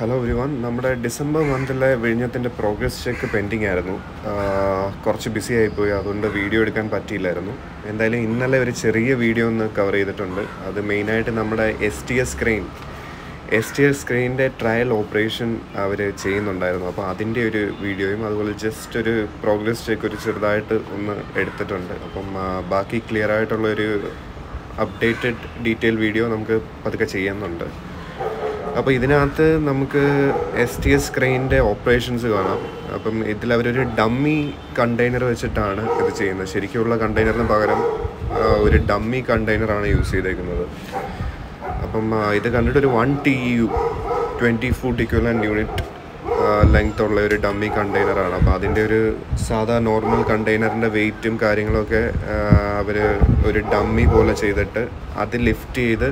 hello every one നമ്മുടെ December മന്തിലെ വിഴിഞ്ഞത്തിൻ്റെ പ്രോഗ്രസ് ചെക്ക് പെൻഡിങ് ആയിരുന്നു ആഹ് കുറച്ച് ബിസി ആയിപ്പോയി അതുകൊണ്ട് വീഡിയോ എടുക്കാൻ പറ്റിയില്ലായിരുന്നു എന്തായാലും ഇന്നലെ ഒരു ചെറിയ വീഡിയോ ഒന്ന് കവർ ചെയ്തിട്ടുണ്ട് അത് മെയിനായിട്ട് നമ്മുടെ S T S screen S T S സ്ക്രീനിൻ്റെ ട്രയൽ ഓപ്പറേഷൻ അവർ ചെയ്യുന്നുണ്ടായിരുന്നു അപ്പോൾ അതിൻ്റെ ഒരു വീഡിയോയും അതുപോലെ ജസ്റ്റ് ഒരു പ്രോഗ്രസ് ചെക്ക് ഒരു ചെറുതായിട്ട് ഒന്ന് എടുത്തിട്ടുണ്ട് അപ്പം ആഹ് ബാക്കി ക്ലിയർ ആയിട്ടുള്ളൊരു അപ്ഡേറ്റഡ് ഡീറ്റെയിൽ വീഡിയോ നമുക്ക് പതുക്കെ ചെയ്യുന്നുണ്ട് അപ്പോൾ ഇതിനകത്ത് നമുക്ക് എസ് ടി എസ് ക്രെയിൻ്റെ ഓപ്പറേഷൻസ് കാണാം അപ്പം ഇതിൽ അവരൊരു ഡമ്മി കണ്ടെയ്നർ വെച്ചിട്ടാണ് ഇത് ചെയ്യുന്നത് ശരിക്കുള്ള കണ്ടെയ്നറിന് പകരം ആ, ഒരു ഡമ്മി കണ്ടെയ്നറാണ് യൂസ് ചെയ്തേക്കുന്നത് അപ്പം ആ, ഇത് കണ്ടിട്ട് ഒരു one T U twenty foot equivalent unit length ഉള്ള ഒരു ഡമ്മി കണ്ടെയ്നറാണ് അപ്പോൾ അതിൻ്റെ ഒരു സാധാ നോർമൽ കണ്ടെയ്നറിൻ്റെ വെയിറ്റും കാര്യങ്ങളൊക്കെ അവർ ഒരു ഡമ്മി പോലെ ചെയ്തിട്ട് അത് ലിഫ്റ്റ് ചെയ്ത്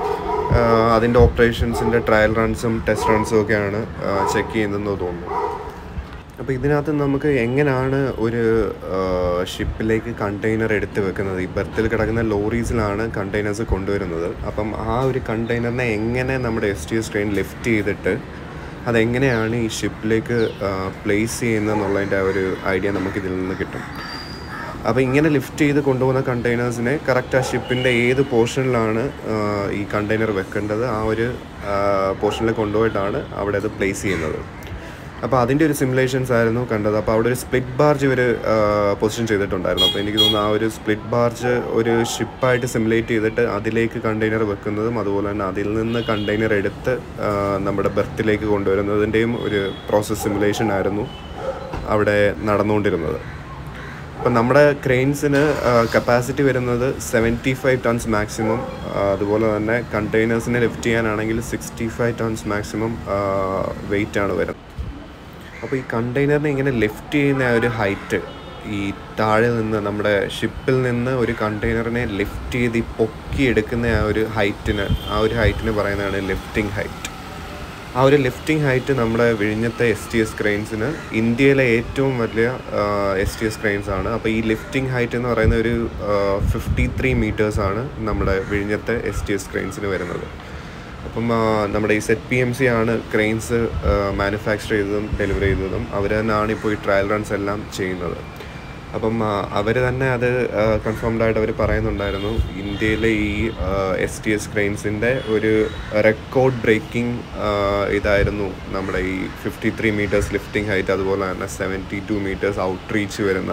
അതിൻ്റെ ഓപ്പറേഷൻസിൻ്റെ ട്രയൽ റൺസും ടെസ്റ്റ് റൺസും ഒക്കെയാണ് ചെക്ക് ചെയ്യുന്നതെന്ന് തോന്നുന്നു അപ്പോൾ ഇതിനകത്ത് നമുക്ക് എങ്ങനെയാണ് ഒരു ഷിപ്പിലേക്ക് കണ്ടെയ്നർ എടുത്ത് വെക്കുന്നത് ഈ ബർത്തിൽ കിടക്കുന്ന ലോറീസിലാണ് കണ്ടെയ്നേഴ്സ് കൊണ്ടുവരുന്നത് അപ്പം ആ ഒരു കണ്ടെയ്നറിനെ എങ്ങനെ നമ്മുടെ S T S train lift ചെയ്തിട്ട് അതെങ്ങനെയാണ് ഈ ഷിപ്പിലേക്ക് പ്ലേസ് ചെയ്യുന്നത് എന്നുള്ളതിൻ്റെ ആ ഒരു ഐഡിയ നമുക്ക് ഇതിൽ നിന്ന് കിട്ടും അപ്പോൾ ഇങ്ങനെ ലിഫ്റ്റ് ചെയ്ത് കൊണ്ടുപോകുന്ന കണ്ടെയ്നേഴ്സിനെ കറക്റ്റ് ആ ഷിപ്പിൻ്റെ ഏത് പോർഷനിലാണ് ഈ കണ്ടെയ്നർ വെക്കേണ്ടത് ആ ഒരു പോർഷനിൽ കൊണ്ടുപോയിട്ടാണ് അവിടെ അത് പ്ലേസ് ചെയ്യുന്നത് അപ്പോൾ അതിൻ്റെ ഒരു സിമുലേഷൻസ് ആയിരുന്നു കണ്ടത് അപ്പോൾ അവിടെ ഒരു സ്പ്ലിറ്റ് ബാർജ് ഇവർ പൊസിഷൻ ചെയ്തിട്ടുണ്ടായിരുന്നു അപ്പോൾ എനിക്ക് തോന്നുന്നു ആ ഒരു സ്പ്ലിറ്റ് ബാർജ് ഒരു ഷിപ്പായിട്ട് സിമുലേറ്റ് ചെയ്തിട്ട് അതിലേക്ക് കണ്ടെയ്നർ വെക്കുന്നതും അതുപോലെ തന്നെ അതിൽ നിന്ന് കണ്ടെയ്നർ എടുത്ത് ആ, നമ്മുടെ ബെർത്തിലേക്ക് കൊണ്ടുവരുന്നതിൻ്റെയും ഒരു പ്രോസസ് സിമുലേഷൻ ആയിരുന്നു അവിടെ നടന്നുകൊണ്ടിരുന്നത് ഇപ്പം നമ്മുടെ ക്രെയിൻസിന് കപ്പാസിറ്റി വരുന്നത് സെവൻറ്റി ഫൈവ് ടൺസ് മാക്സിമം അതുപോലെ തന്നെ കണ്ടെയ്നേഴ്സിനെ ലിഫ്റ്റ് ചെയ്യാനാണെങ്കിൽ sixty five tons maximum weight ആണ് വരുന്നത് അപ്പോൾ ഈ കണ്ടെയ്നറിനെ ഇങ്ങനെ ലിഫ്റ്റ് ചെയ്യുന്ന ആ ഒരു ഹൈറ്റ് ഈ താഴെ നിന്ന് നമ്മുടെ ഷിപ്പിൽ നിന്ന് ഒരു കണ്ടെയ്നറിനെ ലിഫ്റ്റ് ചെയ്ത് ഈ പൊക്കി എടുക്കുന്ന ആ ഒരു ഹൈറ്റിന് ആ ഒരു ഹൈറ്റിന് പറയുന്നതാണ് ലിഫ്റ്റിംഗ് ഹൈറ്റ് ആ ഒരു ലിഫ്റ്റിംഗ് ഹൈറ്റ് നമ്മുടെ വിഴിഞ്ഞത്തെ എസ് ടി എസ് ക്രെയിൻസിന് ഇന്ത്യയിലെ ഏറ്റവും വലിയ എസ് ടി എസ് ക്രെയിൻസ് ആണ് അപ്പോൾ ഈ ലിഫ്റ്റിംഗ് ഹൈറ്റ് എന്ന് പറയുന്ന ഒരു ഫിഫ്റ്റി ത്രീ മീറ്റേഴ്സാണ് നമ്മുടെ വിഴിഞ്ഞത്തെ എസ് ടി എസ് ക്രെയിൻസിന് വരുന്നത് അപ്പം ആ, നമ്മുടെ ഈ സെറ്റ് പി എം സി ആണ് ക്രെയിൻസ് മാനുഫാക്ചർ ചെയ്തതും ഡെലിവറി ചെയ്തതും അവർ തന്നെയാണ് ഇപ്പോൾ ഈ ട്രയൽ റൺസ് എല്ലാം ചെയ്യുന്നത് അപ്പം അവർ തന്നെ അത് കൺഫേംഡ് ആയിട്ട് അവർ പറയുന്നുണ്ടായിരുന്നു ഇന്ത്യയിലെ ഈ എസ് ടി എസ് ക്രെയിൻസിൻ്റെ ഒരു റെക്കോർഡ് ബ്രേക്കിംഗ് ഇതായിരുന്നു നമ്മുടെ ഈ fifty three meters lifting height അതുപോലെ തന്നെ seventy two meters out reach വരുന്ന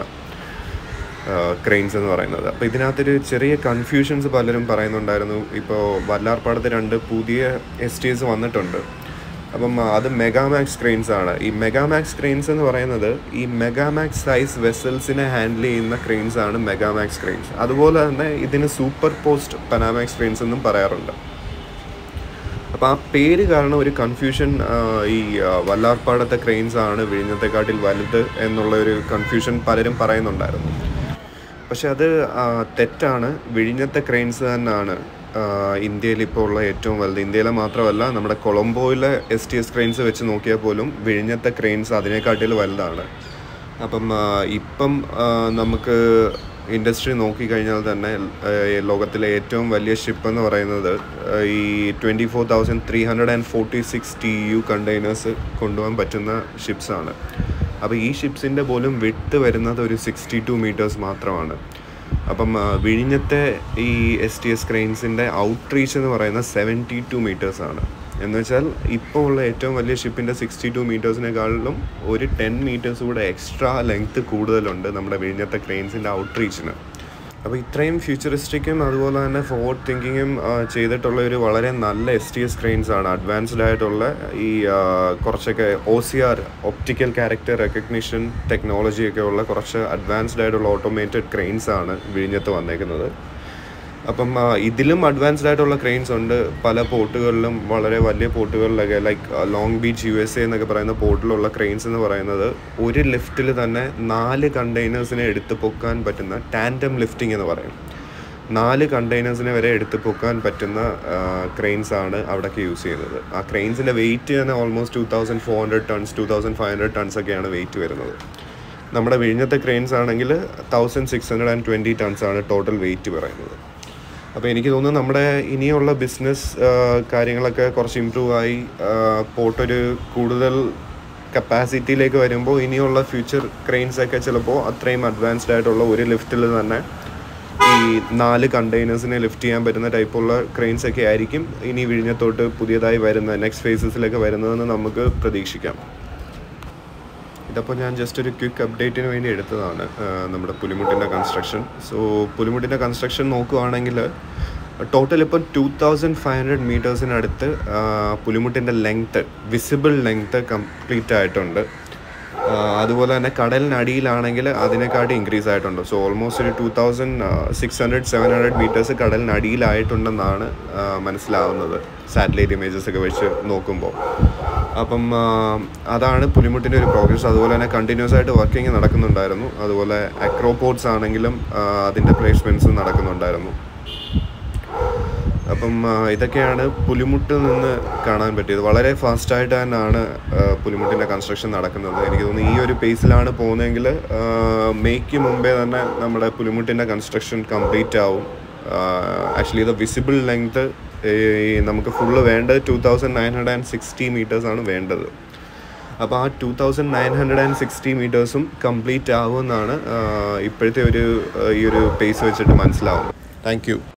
ക്രെയിൻസ് എന്ന് പറയുന്നത് അപ്പോൾ ഇതിനകത്തൊരു ചെറിയ കൺഫ്യൂഷൻസ് പലരും പറയുന്നുണ്ടായിരുന്നു ഇപ്പോൾ വല്ലാർപ്പാടത്ത് രണ്ട് പുതിയ എസ് ടി എസ് വന്നിട്ടുണ്ട് അപ്പം ആ, അത് മെഗാമാക്സ് ക്രെയിൻസ് ആണ് ഈ മെഗാമാക്സ് ക്രെയിൻസ് എന്ന് പറയുന്നത് ഈ മെഗാമാക്സ് സൈസ് വെസൽസിനെ ഹാൻഡിൽ ചെയ്യുന്ന ക്രെയിൻസ് ആണ് മെഗാമാക്സ് ക്രെയിൻസ് അതുപോലെ തന്നെ ഇതിന് സൂപ്പർ പോസ്റ്റ് പനാമാക്സ് ക്രെയിൻസ് എന്നും പറയാറുണ്ട് അപ്പോൾ ആ പേര് കാരണം ഒരു കൺഫ്യൂഷൻ ഈ ആ, വല്ലാർപ്പാടത്തെ ക്രെയിൻസ് ആണ് വിഴിഞ്ഞത്തെക്കാട്ടിൽ വലുത് എന്നുള്ള ഒരു കൺഫ്യൂഷൻ പലരും പറയുന്നുണ്ടായിരുന്നു പക്ഷെ അത് ആ, തെറ്റാണ് വിഴിഞ്ഞത്തെ ക്രെയിൻസ് തന്നെയാണ് ആ, ഇന്ത്യയിൽ ഇപ്പോൾ ഉള്ള ഏറ്റവും വലുത് ഇന്ത്യയിലെ മാത്രമല്ല നമ്മുടെ കൊളംബോയിലെ എസ് ടി എസ് ക്രെയിൻസ് വെച്ച് നോക്കിയാൽ പോലും വിഴിഞ്ഞത്തെ ക്രെയിൻസ് അതിനെക്കാട്ടിൽ വലുതാണ് അപ്പം ആ, ഇപ്പം ആ, നമുക്ക് ഇൻഡസ്ട്രി നോക്കിക്കഴിഞ്ഞാൽ തന്നെ ആ, ലോകത്തിലെ ഏറ്റവും വലിയ ഷിപ്പ് എന്ന് പറയുന്നത് ആ, ഈ twenty four thousand three hundred and forty six T U containers കൊണ്ടുപോകാൻ പറ്റുന്ന ഷിപ്സാണ് അപ്പോൾ ഈ ഷിപ്സിൻ്റെ പോലും വിട്ട് വരുന്നത് ഒരു സിക്സ്റ്റി ടു മീറ്റേഴ്സ് മാത്രമാണ് അപ്പം ആ, വിഴിഞ്ഞത്തെ ഈ എസ് ടി എസ് ക്രെയിൻസിൻ്റെ ഔട്ട് റീച്ച് എന്ന് പറയുന്നത് സെവൻറ്റി ടു മീറ്റേഴ്സ് ആണ് എന്ന് വെച്ചാൽ ഇപ്പോൾ ഉള്ള ഏറ്റവും വലിയ ഷിപ്പിൻ്റെ സിക്സ്റ്റി ടു മീറ്റേഴ്സിനെക്കാളിലും ഒരു ടെൻ മീറ്റേഴ്സ് കൂടെ എക്സ്ട്രാ ലെങ്ത് കൂടുതലുണ്ട് നമ്മുടെ വിഴിഞ്ഞത്തെ ക്രെയിൻസിൻ്റെ ഔട്ട് റീച്ചിന് അപ്പോൾ ഇത്രയും ഫ്യൂച്ചറിസ്റ്റിക്കും അതുപോലെ തന്നെ ഫോർവേഡ് തിങ്കിങ്ങും ചെയ്തിട്ടുള്ള ഒരു വളരെ നല്ല എസ് ടി എസ് ക്രെയിൻസ് ആണ് അഡ്വാൻസ്ഡ് ആയിട്ടുള്ള ഈ ആ, കുറച്ചൊക്കെ O C R optical character recognition ടെക്നോളജിയൊക്കെ ഉള്ള കുറച്ച് അഡ്വാൻസ്ഡ് ആയിട്ടുള്ള ഓട്ടോമേറ്റഡ് ക്രെയിൻസ് ആണ് വിഴിഞ്ഞത്ത് വന്നേക്കുന്നത് അപ്പം ആ, ഇതിലും അഡ്വാൻസ്ഡ് ആയിട്ടുള്ള ക്രെയിൻസ് ഉണ്ട് പല പോർട്ടുകളിലും വളരെ വലിയ പോർട്ടുകളിലൊക്കെ like long beach U S A എന്നൊക്കെ പറയുന്ന പോർട്ടിലുള്ള ക്രെയിൻസ് എന്ന് പറയുന്നത് ഒരു ലിഫ്റ്റിൽ തന്നെ നാല് കണ്ടെയ്നേഴ്സിനെ എടുത്ത് പൊക്കാൻ പറ്റുന്ന ടാൻഡം ലിഫ്റ്റിംഗ് എന്ന് പറയും നാല് കണ്ടെയ്നേഴ്സിനെ വരെ എടുത്ത് പൊക്കാൻ പറ്റുന്ന ക്രെയിൻസ് ആണ് അവിടെയൊക്കെ യൂസ് ചെയ്യുന്നത് ആ ക്രെയിൻസിൻ്റെ വെയിറ്റ് തന്നെ almost two thousand four hundred tons two thousand five hundred tons ഒക്കെയാണ് വെയിറ്റ് വരുന്നത് നമ്മുടെ വിഴിഞ്ഞത്തെ ക്രെയിൻസ് ആണെങ്കിൽ thousand six hundred and twenty tons ആണ് ടോട്ടൽ വെയിറ്റ് പറയുന്നത് അപ്പോൾ എനിക്ക് തോന്നുന്നു നമ്മുടെ ഇനിയുള്ള ബിസിനസ് കാര്യങ്ങളൊക്കെ കുറച്ച് ഇമ്പ്രൂവ് ആയി പോർട്ടൊരു കൂടുതൽ കപ്പാസിറ്റിയിലേക്ക് വരുമ്പോൾ ഇനിയുള്ള ഫ്യൂച്ചർ ക്രെയിൻസ് ഒക്കെ ചിലപ്പോൾ അത്രയും അഡ്വാൻസ്ഡ് ആയിട്ടുള്ള ഒരു ലിഫ്റ്റിൽ തന്നെ ഈ നാല് കണ്ടെയ്നേഴ്സിനെ ലിഫ്റ്റ് ചെയ്യാൻ പറ്റുന്ന ടൈപ്പുള്ള ക്രെയിൻസ് ഒക്കെ ആയിരിക്കും ഇനി വിഴിഞ്ഞത്തോട്ട് പുതിയതായി വരുന്ന നെക്സ്റ്റ് ഫേസസിലേക്ക് വരുന്നതെന്ന് നമുക്ക് പ്രതീക്ഷിക്കാം ഇതപ്പോൾ ഞാൻ ജസ്റ്റ് ഒരു ക്വിക്ക് അപ്ഡേറ്റിന് വേണ്ടി എടുത്തതാണ് ആ, നമ്മുടെ പുലിമുട്ടിൻ്റെ കൺസ്ട്രക്ഷൻ സോ പുലിമുട്ടിൻ്റെ കൺസ്ട്രക്ഷൻ നോക്കുവാണെങ്കിൽ ടോട്ടൽ ഇപ്പോൾ ടു തൗസൻഡ് ഫൈവ് ഹൺഡ്രഡ് മീറ്റേഴ്സിനടുത്ത് പുലിമുട്ടിൻ്റെ ലെങ്ത്ത് വിസിബിൾ ലെങ്ത്ത് കംപ്ലീറ്റ് ആയിട്ടുണ്ട് ആ, അതുപോലെ തന്നെ കടലിനടിയിലാണെങ്കിൽ അതിനെക്കാട്ടി ഇൻക്രീസ് ആയിട്ടുണ്ട് സോ ഓൾമോസ്റ്റ് ഒരു two thousand six hundred seven hundred meters കടലിനടിയിലായിട്ടുണ്ടെന്നാണ് ആ, മനസ്സിലാവുന്നത് സാറ്റലൈറ്റ് ഇമേജസ് ഒക്കെ വെച്ച് നോക്കുമ്പോൾ അപ്പം ആ, അതാണ് പുലിമുട്ടിൻ്റെ ഒരു പ്രോഗ്രസ് അതുപോലെ തന്നെ കണ്ടിന്യൂസ് ആയിട്ട് വർക്കിംഗ് നടക്കുന്നുണ്ടായിരുന്നു അതുപോലെ അക്രോപോർട്സ് ആണെങ്കിലും ആ, അതിൻ്റെ പ്ലേസ്മെൻറ്റ്സ് നടക്കുന്നുണ്ടായിരുന്നു അപ്പം ആ, ഇതൊക്കെയാണ് പുലിമുട്ടിൽ നിന്ന് കാണാൻ പറ്റിയത് വളരെ ഫാസ്റ്റായിട്ട് തന്നെയാണ് ആ, പുലിമുട്ടിൻ്റെ കൺസ്ട്രക്ഷൻ നടക്കുന്നത് എനിക്ക് തോന്നുന്നു ഈ ഒരു പേസിലാണ് പോകുന്നതെങ്കിൽ മേയ്ക്ക് മുമ്പേ തന്നെ നമ്മുടെ പുലിമുട്ടിൻ്റെ കൺസ്ട്രക്ഷൻ കംപ്ലീറ്റ് ആവും ആക്ച്വലി ഇത് വിസിബിൾ ലെങ്ത് നമുക്ക് ഫുള്ള് വേണ്ടത് two thousand nine hundred and sixty മീറ്റേഴ്സാണ് വേണ്ടത് അപ്പോൾ ആ two thousand nine hundred and sixty മീറ്റേഴ്സും കംപ്ലീറ്റ് ആവുമെന്നാണ് ആ, ഇപ്പോഴത്തെ ഒരു ആ, ഈ ഒരു പേസ് വെച്ചിട്ട് മനസ്സിലാവുന്നത് താങ്ക് യു